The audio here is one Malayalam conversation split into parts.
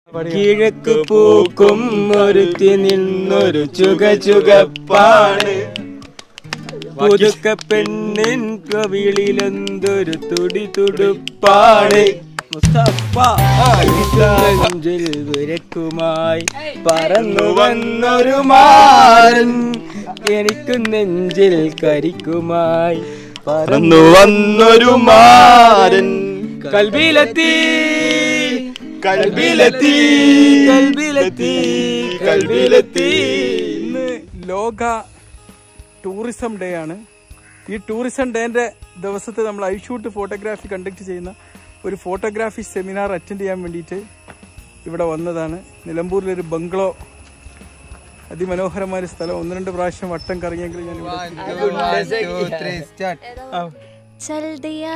കിഴക്ക് പൂക്കും ഒരുത്തി നിന്നൊരു ചുക ചുകപ്പാണ് പുതുക്ക പെണ്ണിൻ കവിളിലെന്തൊരു തുടി തുടുപ്പാണ് നെഞ്ചിൽ വിരക്കുമായി പറന്നു വന്നൊരു മാരൻ എനിക്ക് നെഞ്ചിൽ കരിക്കുമായി പറന്നു വന്നൊരു മാരൻ കൽബിലെത്തി കൽബിലെത്തി കൽബിലെത്തി കൽബിലെത്തി ഇന്ന് ലോക ടൂറിസം ഡേ ആണ് ഈ ടൂറിസം ഡേന്റെ ദിവസത്തെ നമ്മൾ ഐഷൂട്ട് ഫോട്ടോഗ്രാഫി കണ്ടക്ട് ചെയ്യുന്ന ഒരു ഫോട്ടോഗ്രാഫി സെമിനാർ അറ്റൻഡ് ചെയ്യാൻ വേണ്ടിയിട്ട് ഇവിടെ വന്നതാണ് നിലമ്പൂരിലൊരു ബംഗ്ലോ അതിമനോഹരമായ ഒരു സ്ഥലം ഒന്ന് രണ്ട് പ്രാവശ്യം വട്ടം കറങ്ങിയെങ്കിലും ഞാൻ ഇവിടെ ആ, चल दिया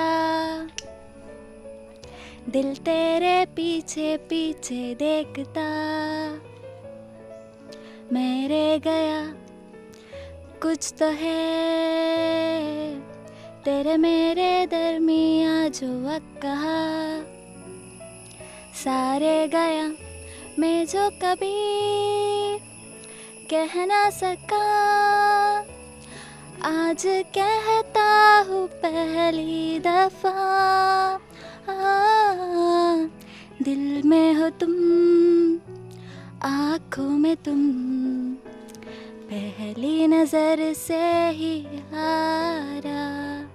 दिल तेरे पीछे पीछे देखता मैं रह गया कुछ तो है तेरे मेरे दरमिया जो वक्त कहा सारे गया मैं जो कभी कह ना सका आज कहता हूँ पहली दफा आ, दिल में हो तुम आंखों में तुम पहली नजर से ही हारा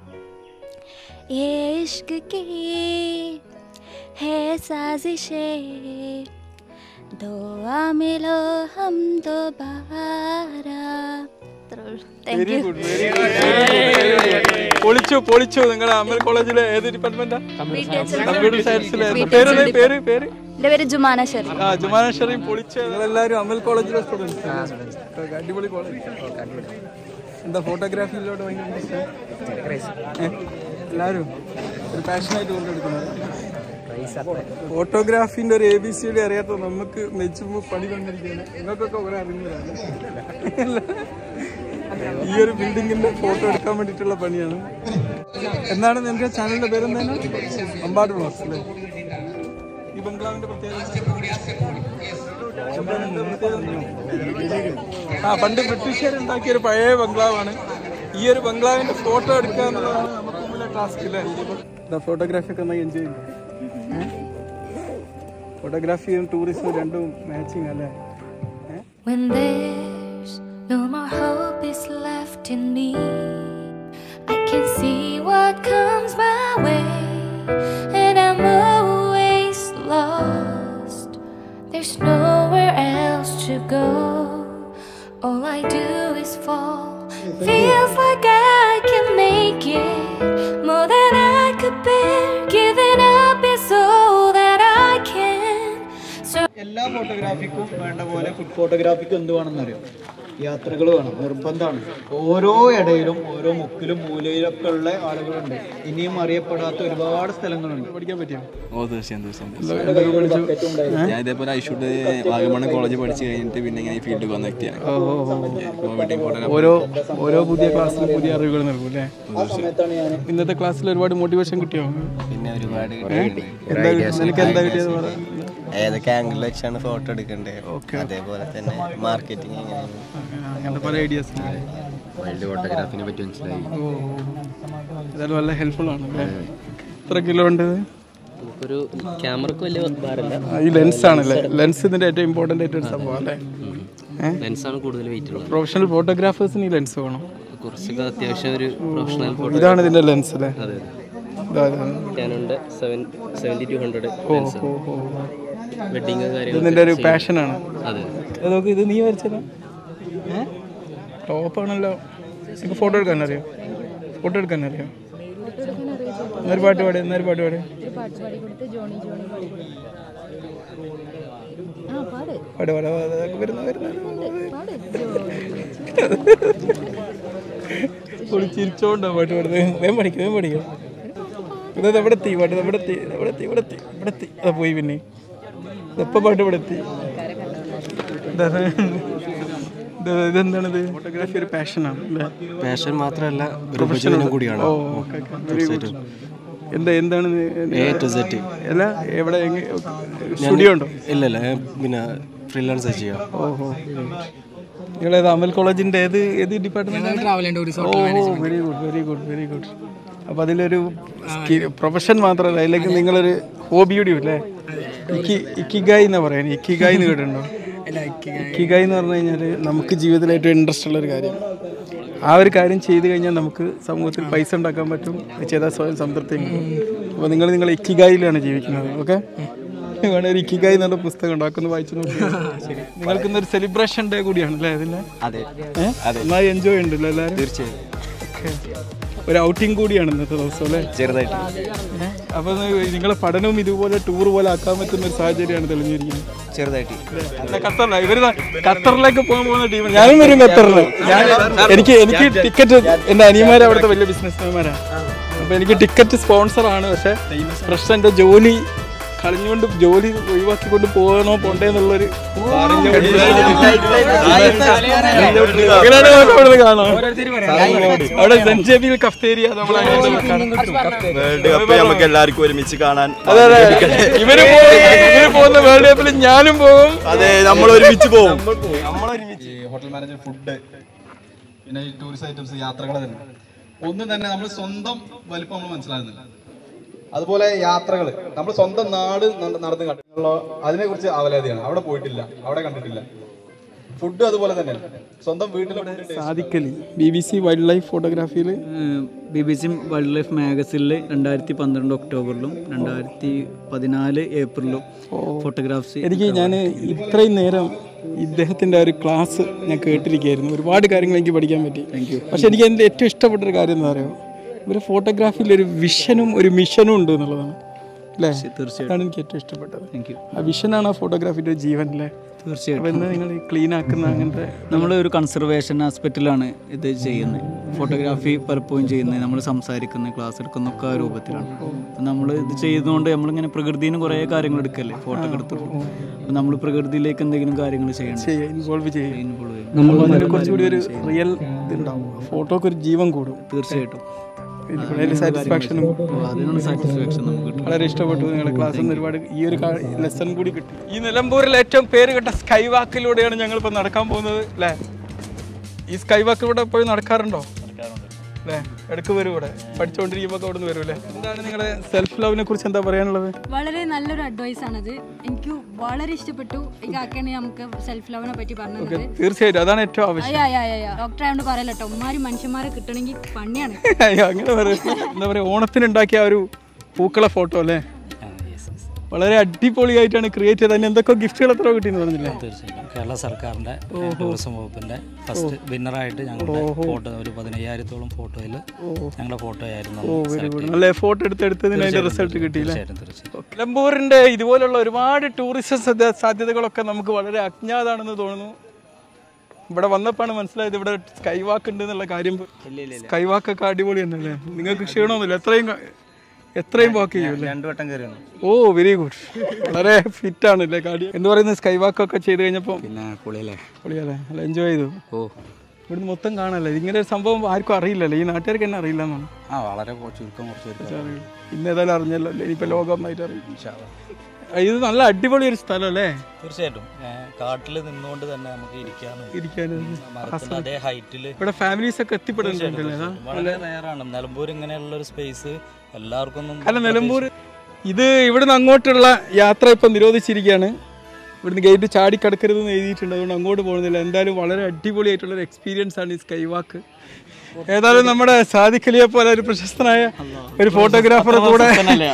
ये इश्क की है साजिशें दुआ मिलो हम दोबारा thank very you good very good പൊളിച്ചു പൊളിച്ചു നിങ്ങളുടെ അമൽ കോളേജിലെ ഏത് ഡിപ്പാർട്ട്മെന്റാ കമ്പ്യൂട്ടർ സയൻസിലെ പേര് എന്താ? പേര് പേര് എൻ്റെ പേര് ജുമാന ഷെറി ആ ജുമാന ഷെറീം പൊളിച്ച് നിങ്ങളെല്ലാവരും അമൽ കോളേജിലെ സ്റ്റുഡൻസ് അടിപൊളി കോളേജ് എന്താ ഫോട്ടോഗ്രാഫിയിലോട്ട് ഭയങ്കര interest? ഏ? എല്ലാവരും ഒരു പാഷനായിട്ട് കൊണ്ടെടുക്കുന്നത് ഫോട്ടോഗ്രാഫിന്റെ ഒരു എ ബി സി ഡി അറിയാത്ത നമുക്ക് മെച്ചുമ്പോ പണി തന്നിരിക്കുകയാണ് നിങ്ങൾക്കൊക്കെ കുറെ അറിഞ്ഞതാണ് ഈ ഒരു ബിൽഡിങ്ങിന്റെ ഫോട്ടോ എടുക്കാൻ വേണ്ടിയിട്ടുള്ള പണിയാണ് എന്താണ് നിന്റെ ചാനലിന്റെ പേരെന്താണ് അമ്പാട് ബ്ലോഗ്സ് അല്ലേ ഈ ബംഗ്ലാവിന്റെ പ്രത്യേകത ആ പണ്ട് ബ്രിട്ടീഷുകാർ ഉണ്ടാക്കിയ ഒരു പഴയ ബംഗ്ലാവാണ് ഈ ഒരു ബംഗ്ലാവിന്റെ ഫോട്ടോ എടുക്കുക എന്നുള്ളതാണ് നമുക്ക് മുമ്പിലെ ടാസ്ക് അല്ലേ ഫോട്ടോഗ്രാഫി ഒക്കെ നന്നായി എൻജോയ് ചെയ്യുന്നു ഫോട്ടോഗ്രാഫിയും ടൂറിസവും രണ്ടും മാച്ചിങ് അല്ലേ ഏ? When there's no more hope is left in me, I can see what comes my way, and I'm always lost. There's nowhere else to go. All I do is fall. Feels like I can make it more than I could bear. Giving up is all that I can. So എല്ലാ ഫോട്ടോഗ്രാഫിക്കും വേണ്ട പോലെ ഫുഡ് ഫോട്ടോഗ്രാഫിക്കും എന്ത് വേണമെന്ന് അറിയാം യാത്രകൾ വേണം നിർബന്ധമാണ് ഓരോ ഇടയിലും ഓരോ മുക്കിലും മൂലയിലൊക്കെ ഉള്ള ആളുകളുണ്ട് ഇനിയും അറിയപ്പെടാത്ത ഒരുപാട് സ്ഥലങ്ങളുണ്ട് പഠിക്കാൻ പറ്റിയോ ഓ തീർച്ചയായും തീർച്ചയായും ഞാൻ ഇതേപോലെ ഐഷൂട്ട് വാഗമണ് കോളേജ് പഠിച്ചു കഴിഞ്ഞിട്ട് പിന്നെ ഇങ്ങനെ ഈ ഫീൽഡിൽ വന്ന വ്യക്തിയാണ് ഇപ്പോൾ വെഡിങ് ഫോട്ടോ ഓരോ ഓരോ പുതിയ ക്ലാസ്സിൽ പുതിയ അറിവുകൾ നൽകും അല്ലേ ഇന്നത്തെ ക്ലാസ്സിൽ ഒരുപാട് മോട്ടിവേഷൻ കിട്ടിയോ പിന്നെ ഒരുപാട് എന്താ നിനക്ക് എന്താ കിട്ടിയത് പറ ഏതൊക്കെ ആംഗിളിൽ വെച്ചാണ് ഫോട്ടോ എടുക്കേണ്ടത് അതേപോലെ തന്നെ മാർക്കറ്റിംഗ് എങ്ങനെയാണ് അങ്ങനത്തെ പല ഐഡിയാസ് വൈൽഡ് ഫോട്ടോഗ്രാഫിനെ പറ്റി മനസ്സിലായി ഓ ഏതായാലും നല്ല ഹെൽപ്ഫുൾ ആണ് അല്ലേ എത്ര കിലോ ഉണ്ട് ഇത്? ഒരു ക്യാമറക്ക് വലിയ ഭാരമില്ല ആ, ഈ ലെൻസ് ആണല്ലേ ലെൻസ് ഇതിന്റെ ഏറ്റവും ഇമ്പോർട്ടന്റ് ആയിട്ട് ഒരു സംഭവം അല്ലേ ലെൻസാണ് കൂടുതൽ വെയിറ്റ് ഉള്ളത് പ്രൊഫഷണൽ ഫോട്ടോഗ്രാഫേഴ്സിന് ഈ ലെൻസ് വേണം കുറച്ചൊക്കെ അത്യാവശ്യം ഒരു പ്രൊഫഷണൽ ഫോട്ടോ ഇതാണ് ഇതിന്റെ ലെൻസ് അല്ലേ അതെ ഇതാ, ഇതാണ്. ക്യാനുണ്ട് seven seventy two hundred lens oh oh wedding ഇത് കാര്യങ്ങൾ നിന്റെ ഒരു പാഷനാണ് അതെ നോക്ക് ഇത് നീ വരച്ചതാ ടോപ്പാണല്ലോ എനിക്ക് ഫോട്ടോ എടുക്കാൻ അറിയോ ഫോട്ടോ എടുക്കാൻ അറിയോ എന്നൊരു പാട്ട് പാടി എന്നൊരു പാട്ട് പാടി പാട് പാട് അതൊക്കെ വരുന്ന വരുന്ന ചിരിച്ചോണ്ടാ പാട്ട് പാടുന്നത് വേം പഠിക്കും വേം പഠിക്കും ഇത് എവിടെ എത്തി പാട്ട് എവിടെ എത്തി എവിടെ എത്തി ഇവിടെ എത്തി ഇവിടെ എത്തി അത് പോയി പിന്നെ എപ്പോൾ പാട്ട് ഇവിടെ എത്തി ഇതാണ്. ഇത് ഇതെന്താണിത് ഫോട്ടോഗ്രാഫി ഒരു പാഷനാണ് അല്ലേ പാഷൻ മാത്രമല്ല ഒരു ഉപജീവനം കൂടിയാണ് ഓ ഓക്കെ വെരി ഗുഡ് എന്താ എന്താണ് അല്ല എവിടെ സ്റ്റുഡിയോ ഉണ്ടോ ഇല്ലല്ല ഞാൻ പിന്നെ ഫ്രീലാൻസ് ചെയ്യാം ഓഹോ നിങ്ങളേത് അമൽ കോളേജിന്റെ ഏത് ഏത് department oh very good very good very good അപ്പൊ അതിലൊരു പ്രൊഫഷൻ മാത്രമല്ല അതിലേക്ക് നിങ്ങളൊരു ഹോബി കൂടി അല്ലേ ഇക്കി ഇക്കിഗായി എന്നാ പറയാൻ ഇക്കിഗായി എന്ന് കേട്ടിട്ടുണ്ടോ ഇക്കിഗായി എന്ന് പറഞ്ഞു കഴിഞ്ഞാൽ നമുക്ക് ജീവിതത്തിൽ ഏറ്റവും ഇൻട്രസ്റ്റ് ഉള്ള ഒരു കാര്യം ആ ഒരു കാര്യം ചെയ്തു കഴിഞ്ഞാൽ നമുക്ക് സമൂഹത്തിൽ പൈസ ഉണ്ടാക്കാൻ പറ്റും അത് ചെയ്താൽ സ്വയം സംതൃപ്തി അപ്പോൾ നിങ്ങൾ നിങ്ങൾ ഇക്കിഗായിലാണ് ജീവിക്കുന്നത് ഓക്കെ വേണേ ഒരു ഇക്കിഗായി എന്നുള്ള പുസ്തകം ഉണ്ടാക്കുന്നു വായിച്ചു നോക്കി നിങ്ങൾക്ക് ഇന്നൊരു സെലിബ്രേഷൻ ഡേ കൂടിയാണ് അല്ലേ അതില്ലേ അതെ ഏഹ് നന്നായി എൻജോയ് ഉണ്ടല്ലോ എല്ലാവരും തീർച്ചയായും ഓക്കെ ഒരു ഔട്ടിംഗ് കൂടിയാണ് ഇന്നത്തെ ദിവസം അല്ലേ ചെറുതായിട്ട് അപ്പോൾ നിങ്ങളെ പഠനവും ഇതുപോലെ ടൂർ പോലെ ആക്കാൻ പറ്റുന്ന ഒരു സാഹചര്യമാണ് തെളിഞ്ഞിരിക്കുന്നത് ചെറുതായിട്ട് അല്ല, ഖത്തറില ഇവര് ദാ ഖത്തറിലേക്ക് പോകാൻ പോകുന്ന ടീം ഞാനും വരും ഖത്തറില് ഞാൻ എനിക്ക് എനിക്ക് ടിക്കറ്റ് എന്റെ അനിയന്മാരെ അവിടുത്തെ വലിയ ബിസിനസ്മാൻമാരാണ് അപ്പൊ എനിക്ക് ടിക്കറ്റ് സ്പോൺസർ ആണ് പക്ഷെ പ്രശ്നം എന്റെ ജോലി കളഞ്ഞുകൊണ്ട് ജോലി ഒഴിവാക്കിക്കൊണ്ട് പോകണോ പോണ്ടേ എന്നുള്ളൊരു അങ്ങനെയാണ് നമുക്ക് അവിടുന്ന് കാണാം അവിടെ സെഞ്ചേബിയിൽ കഫ്തേരിയ നമ്മളെ വേൾഡ് കപ്പ് നമുക്ക് എല്ലാവർക്കും ഒരുമിച്ച് കാണാൻ അതെ അതെ ഇവര് പോകും ഇവര് പോകുന്ന വേൾഡ് കപ്പിൽ ഞാനും പോകും അതെ നമ്മൾ ഒരുമിച്ച് പോകും ഹോട്ടൽ മാനേജർ ഫുഡ് പിന്നെ ഈ ടൂറിസ്റ്റ് ഐറ്റംസ് യാത്രകൾ തന്നെ ഒന്നും തന്നെ നമ്മൾ സ്വന്തം വലിപ്പം നമ്മൾ മനസ്സിലാകുന്നില്ല അതുപോലെ യാത്രകൾ നമ്മൾ സ്വന്തം നാട് ന- നടന്ന് കണ്ടിട്ടുള്ള അതിനെ കുറിച്ച് അവലാതിയാണ് അവിടെ പോയിട്ടില്ല അവിടെ കണ്ടിട്ടില്ല ഫുഡ് അതുപോലെ തന്നെയാണ് സ്വന്തം വീട്ടിലെ food taste സാധിക്കലി B B C wildlife ഫോട്ടോഗ്രാഫിയിൽ B B C wildlife മാഗസിനിൽ രണ്ടായിരത്തി പന്ത്രണ്ട് ഒക്ടോബറിലും രണ്ടായിരത്തി പതിനാല് ഏപ്രിലും ഫോട്ടോഗ്രാഫ്സ് എനിക്ക് ഞാൻ ഇത്രയും നേരം ഇദ്ദേഹത്തിൻ്റെ ഒരു ക്ലാസ് ഞാൻ കേട്ടിരിക്കുകയായിരുന്നു ഒരുപാട് കാര്യങ്ങൾ എനിക്ക് പഠിക്കാൻ പറ്റി പക്ഷെ എനിക്ക് എൻ്റെ ഏറ്റവും ഇഷ്ടപ്പെട്ട ഒരു കാര്യം എന്താ പറയുക ഒരു ഫോട്ടോഗ്രാഫിയിൽ ഒരു വിഷനും ഒരു മിഷനും ഉണ്ട് എന്നുള്ളതാണ് അല്ലേ തീർച്ചയായും അതാണ് എനിക്ക് ഏറ്റവും ഇഷ്ടപ്പെട്ടത് താങ്ക് യു ആ വിഷനാണ് ആ ഫോട്ടോഗ്രാഫിയുടെ ജീവൻ അല്ലേ തീർച്ചയായിട്ടും അപ്പോൾ ഇന്ന് നിങ്ങൾ ക്ലീൻ ആക്കുന്ന അങ്ങനത്തെ നമ്മൾ ഒരു കൺസർവേഷൻ ആസ്പെക്റ്റിലാണ് ഇത് ചെയ്യുന്നത് ഫോട്ടോഗ്രാഫി പലപ്പോഴും ചെയ്യുന്നത് നമ്മൾ സംസാരിക്കുന്ന ക്ലാസ് എടുക്കുന്ന ഒക്കെ ആ രൂപത്തിലാണ് അപ്പം നമ്മൾ ഇത് ചെയ്യുന്നതുകൊണ്ട് നമ്മളിങ്ങനെ പ്രകൃതിയിൽ നിന്ന് കുറേ കാര്യങ്ങൾ എടുക്കല്ലേ ഫോട്ടോ എടുത്തിട്ട് അപ്പം നമ്മൾ പ്രകൃതിയിലേക്ക് എന്തെങ്കിലും കാര്യങ്ങൾ ചെയ്യണം ഇൻവോൾവ് ചെയ്യും ഇൻവോൾവ് ചെയ്യണം നമ്മൾ അതിനെ കുറച്ചുകൂടി ഒരു റിയൽ ഇതുണ്ടാവും ഫോട്ടോക്ക് ഒരു ജീവൻ കൂടും തീർച്ചയായിട്ടും സാറ്റിസ്ഫാക്ഷനും അപ്പോൾ അതിനുള്ള സാറ്റിസ്ഫാക്ഷൻ നമുക്ക് കിട്ടും വളരെ ഇഷ്ടപ്പെട്ടു നിങ്ങളുടെ ക്ലാസ്സിൽ നിന്ന് ഒരുപാട് ഈ ഒരു ലെസൺ കൂടി കിട്ടി ഈ നിലമ്പൂരിൽ ഏറ്റവും പേര് കേട്ട സ്കൈ വാക്കിലൂടെയാണ് ഞങ്ങൾ ഇപ്പോൾ നടക്കാൻ പോകുന്നത് അല്ലേ ഈ സ്കൈ വാക്കിലൂടെ പോയി നടക്കാറുണ്ടോ അല്ലേ ഇടയ്ക്ക് വരും ഇവിടെ പഠിച്ചുകൊണ്ടിരിക്കുമ്പോൾ അവിടെ നിന്ന് വരും അല്ലേ എന്താണ് നിങ്ങളുടെ സെൽഫ് ലവിനെ കുറിച്ച് എന്താ പറയാനുള്ളത് വളരെ നല്ലൊരു അഡ്വൈസ് ആണത് എനിക്ക് വളരെ ഇഷ്ടപ്പെട്ടു ഈ കാക്കാണ് നമുക്ക് സെൽഫ് ലവിനെ പറ്റി പറഞ്ഞത് തീർച്ചയായിട്ടും അതാണ് ഏറ്റവും ആവശ്യം ഡോക്ടർ ആയതുകൊണ്ട് പറയല്ലോ കേട്ടോ ഉമ്മാര് മനുഷ്യന്മാരെ കിട്ടണമെങ്കിൽ പണിയാണ് അയ്യോ, അങ്ങനെ പറയും എന്താ പറയുക ഓണത്തിനുണ്ടാക്കിയ ആ ഒരു പൂക്കള ഫോട്ടോ അല്ലേ വളരെ അടിപൊളിയായിട്ടാണ് ക്രിയേറ്റ് ചെയ്തത് അതിന് എന്തൊക്കെ ഗിഫ്റ്റുകൾ എത്ര കിട്ടിയെന്ന് പറഞ്ഞില്ലേ തീർച്ചയായിട്ടും കേരള സർക്കാരിന്റെ ടൂറിസം വകുപ്പിന്റെ ഫസ്റ്റ് വിന്നറായിട്ട് ഞങ്ങളുടെ ഫോട്ടോ ഒരു പതിനയ്യായിരത്തോളം ഫോട്ടോയിൽ ഞങ്ങളുടെ ഫോട്ടോ ആയിരുന്നു ഓ വെരി ഗുഡ് നല്ല എഫോർട്ട് എടുത്തെടുത്തതിന് അതിന്റെ റിസൾട്ട് കിട്ടിയില്ലേ തീർച്ചയായിട്ടും തീർച്ചയായിട്ടും നിലമ്പൂരിന്റെ ഇതുപോലുള്ള ഒരുപാട് ടൂറിസം സാധ്യ- സാധ്യതകളൊക്കെ നമുക്ക് വളരെ അജ്ഞാതാണെന്ന് തോന്നുന്നു ഇവിടെ വന്നപ്പോഴാണ് മനസ്സിലായത് ഇവിടെ സ്കൈ വാക്ക് ഉണ്ട് എന്നുള്ള കാര്യം സ്കൈ വാക്കൊക്കെ അടിപൊളി തന്നെയല്ലേ നിങ്ങൾക്ക് ക്ഷീണമൊന്നുമില്ല എത്രയും ക- എത്രയും വാക്ക് ചെയ്യൂല്ലേ രണ്ടു വട്ടം കയറിയാണ് ഓ വെരി ഗുഡ് വളരെ ഫിറ്റ് ആണല്ലേ കാടി എന്ന് പറയുന്നത് സ്കൈ വാക്ക് ഒക്കെ ചെയ്ത് കഴിഞ്ഞപ്പോൾ പിന്നെ പൊളിയല്ലേ പൊളിയല്ലേ നല്ല എൻജോയ് ചെയ്തു ഓ ഇവിടുന്ന് മൊത്തം കാണല്ലേ ഇങ്ങനെ ഒരു സംഭവം ആർക്കും അറിയില്ലല്ലോ ഈ നാട്ടുകാർക്ക് തന്നെ അറിയില്ല എന്നാണ് ആ വളരെ കൊ- ചുരുക്കം കുറച്ച് പേർക്ക് ഇന്ന് ഏതായാലും അറിഞ്ഞല്ലോ അല്ലേ ഇനിയിപ്പോൾ ലോകമായിട്ട് അറിയും ഇത് നല്ല അടിപൊളി ഒരു സ്ഥലം അല്ലേ തീർച്ചയായിട്ടും കാട്ടിൽ നിന്നുകൊണ്ട് തന്നെ നമുക്ക് ഇരിക്കാനും ഇരിക്കാനും മരത്തിന്റെ അതേ ഹൈറ്റിൽ ഇവിടെ ഫാമിലീസ് ഒക്കെ എത്തിപ്പെടുന്നുണ്ടല്ലേ അതാ? വളരെ റയറാണ് നിലമ്പൂർ ഇങ്ങനെയുള്ള ഒരു സ്പേസ് എല്ലാവർക്കും ഒന്നും അല്ല നിലമ്പൂർ ഇത് ഇവിടുന്ന് അങ്ങോട്ടുള്ള യാത്ര ഇപ്പം നിരോധിച്ചിരിക്കുകയാണ് ഇവിടുന്ന് ഗേറ്റ് ചാടിക്കടക്കരുതെന്ന് എഴുതിയിട്ടുണ്ട് അതുകൊണ്ട് അങ്ങോട്ട് പോകുന്നില്ല എന്തായാലും വളരെ അടിപൊളിയായിട്ടുള്ള ഒരു എക്സ്പീരിയൻസ് ആണ് ഈ സ്കൈ വാക്ക് ഏതായാലും നമ്മുടെ സാദിഖലിയെ പോലെ ഒരു പ്രശസ്തനായ ഒരു ഫോട്ടോഗ്രാഫർ കൂടെ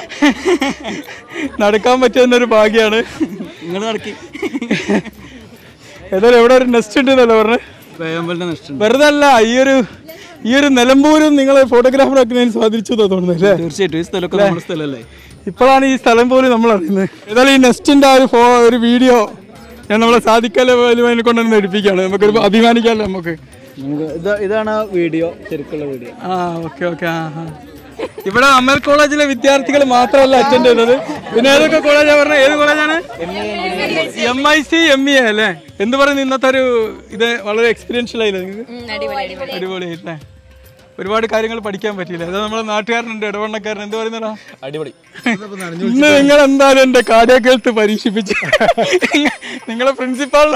നടക്കാൻ പറ്റുന്ന ഒരു ഭാഗ്യമാണ് നിങ്ങൾ നടക്കി ഏതായാലും എവിടെ ഒരു നെസ്റ്റ് ഉണ്ട് എന്നല്ലേ പറഞ്ഞത് വേമ്പലിന്റെ നഷ്ടം വെറുതെ അല്ല ഈ ഒരു ഈ ഒരു നിലമ്പൂരും നിങ്ങളെ ഫോട്ടോഗ്രാഫർ ആക്കുന്നതിന് സ്വാധീനിച്ചു തോന്നുന്നു അല്ലേ തീർച്ചയായിട്ടും ഈ സ്ഥലമൊക്കെ നമ്മുടെ സ്ഥലമല്ലേ ഇപ്പോഴാണ് ഈ സ്ഥലം പോലും നമ്മൾ അറിയുന്നത് ഏതായാലും ഈ നെസ്റ്റിന്റെ ആ ഒരു ഫോ ഒരു വീഡിയോ ഞാൻ നമ്മളെ സാധിക്കാലെ വലിയ കൊണ്ടുവന്ന് എടുപ്പിക്കുകയാണ് നമുക്കൊരു അഭിമാനിക്കാമല്ലോ നമുക്ക് ഇതാണ് ആ വീഡിയോ ശരിക്കുള്ള വീഡിയോ ആ ഓക്കെ ഓക്കെ ആ ആ. ഇവിടെ അമൽ കോളേജിലെ വിദ്യാർത്ഥികൾ മാത്രമല്ല അറ്റൻഡ് ചെയ്തത് പിന്നെ ഏതൊക്കെ കോളേജാ പറഞ്ഞത് ഏത് കോളേജാണ് M I C M E അല്ലേ എന്ത് പറയുന്നു ഇന്നത്തെ ഒരു ഇത് വളരെ എക്സ്പീരിയൻഷ്യൽ ആയില്ലേ നിങ്ങൾക്ക് അടിപൊളിയായിട്ടേ ഒരുപാട് കാര്യങ്ങൾ പഠിക്കാൻ പറ്റിയില്ല അത് നമ്മളെ നാട്ടുകാരനുണ്ട് ഇടവണ്ണക്കാരൻ എന്ത് പറയുന്നടാ അടിപൊളി ഇന്ന് നിങ്ങൾ എന്തായാലും എന്റെ കാർഡിയാക്കെടുത്ത് പരീക്ഷിപ്പിച്ചു നിങ്ങളെ പ്രിൻസിപ്പാൾ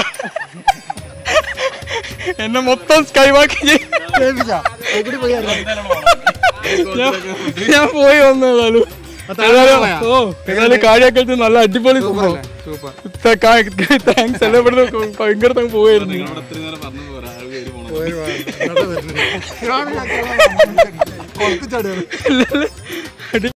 എന്നെ മൊത്തം സ്കൈവാക്കി ഞാൻ ഞാൻ പോയി വന്നേതായാലും ഏതായാലും ഓ ഏതായാലും കാഴ്ചക്കടുത്ത് നല്ല അടിപൊളി സംഭവം താങ്ക്സ് എല്ലാം ഇവിടുന്ന് ഭയങ്കര തങ്ങ് പോവായിരുന്നു പോയി വാ. ഇങ്ങോട്ട് വരരുത്. ഇല്ലല്ല.